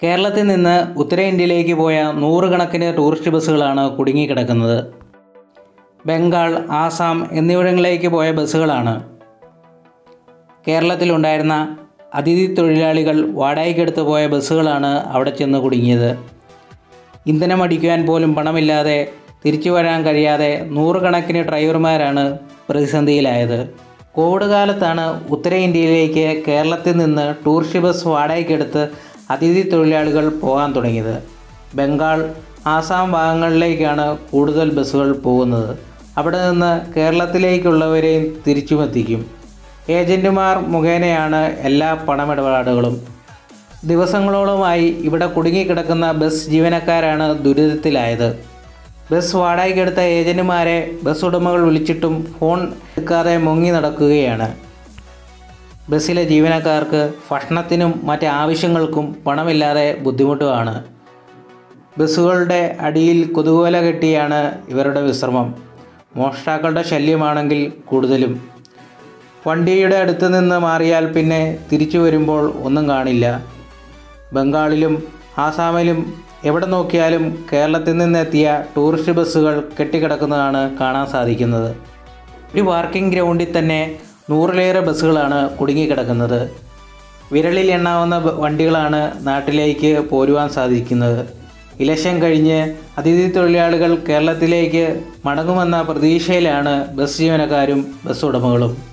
കേരളത്തിൽ നിന്ന് ഉത്തരേന്ത്യയിലേക്ക് പോയ നൂറുകണക്കിന് ടൂറിസ്റ്റ് ബസ്സുകളാണ് കുടുങ്ങിക്കിടക്കുന്നത് ബംഗാൾ ആസാം എന്നിവിടങ്ങളിലേക്ക് പോയ ബസ്സുകളാണ് കേരളത്തിലുണ്ടായിരുന്ന അതിഥി തൊഴിലാളികൾ വാടകയ്ക്കെടുത്ത് പോയ ബസ്സുകളാണ് അവിടെ ചെന്ന് കുടുങ്ങിയത് ഇന്ധനം അടിക്കുവാൻ പോലും പണമില്ലാതെ തിരിച്ചു വരാൻ കഴിയാതെ നൂറുകണക്കിന് ഡ്രൈവർമാരാണ് പ്രതിസന്ധിയിലായത് കോവിഡ് കാലത്താണ് ഉത്തരേന്ത്യയിലേക്ക് കേരളത്തിൽ നിന്ന് ടൂറിസ്റ്റ് ബസ് വാടകയ്ക്കെടുത്ത് അതിഥി തൊഴിലാളികൾ പോകാൻ തുടങ്ങിയത് ബംഗാൾ ആസാം ഭാഗങ്ങളിലേക്കാണ് കൂടുതൽ ബസ്സുകൾ പോകുന്നത് അവിടെ നിന്ന് കേരളത്തിലേക്കുള്ളവരെയും തിരിച്ചുമെത്തിക്കും ഏജൻറ്റുമാർ മുഖേനയാണ് എല്ലാ പണമിടപാടുകളും ദിവസങ്ങളോളമായി ഇവിടെ കുടുങ്ങിക്കിടക്കുന്ന ബസ് ജീവനക്കാരാണ് ദുരിതത്തിലായത് ബസ് വാടകയ്ക്കെടുത്ത ഏജൻറ്റുമാരെ ബസ് ഉടമകൾ വിളിച്ചിട്ടും ഫോൺ എടുക്കാതെ മുങ്ങി നടക്കുകയാണ് ബസ്സിലെ ജീവനക്കാർക്ക് ഭക്ഷണത്തിനും മറ്റ് ആവശ്യങ്ങൾക്കും പണമില്ലാതെ ബുദ്ധിമുട്ടുമാണ് ബസ്സുകളുടെ അടിയിൽ കൊതുകുവല കെട്ടിയാണ് ഇവരുടെ വിശ്രമം മോഷ്ടാക്കളുടെ ശല്യമാണെങ്കിൽ കൂടുതലും വണ്ടിയുടെ അടുത്ത് നിന്ന് മാറിയാൽ പിന്നെ തിരിച്ചു വരുമ്പോൾ ഒന്നും കാണില്ല ബംഗാളിലും ആസാമിലും എവിടെ നോക്കിയാലും കേരളത്തിൽ നിന്നെത്തിയ ടൂറിസ്റ്റ് ബസ്സുകൾ കെട്ടിക്കിടക്കുന്നതാണ് കാണാൻ സാധിക്കുന്നത് ഒരു പാർക്കിംഗ് ഗ്രൗണ്ടിൽ തന്നെ നൂറിലേറെ ബസ്സുകളാണ് കുടുങ്ങിക്കിടക്കുന്നത് വിരളിൽ എണ്ണാവുന്ന ബ- വണ്ടികളാണ് നാട്ടിലേക്ക് പോരുവാൻ സാധിക്കുന്നത് ഇലക്ഷൻ കഴിഞ്ഞ് അതിഥി തൊഴിലാളികൾ കേരളത്തിലേക്ക് മടങ്ങുമെന്ന പ്രതീക്ഷയിലാണ് ബസ് ജീവനക്കാരും ബസ് ഉടമകളും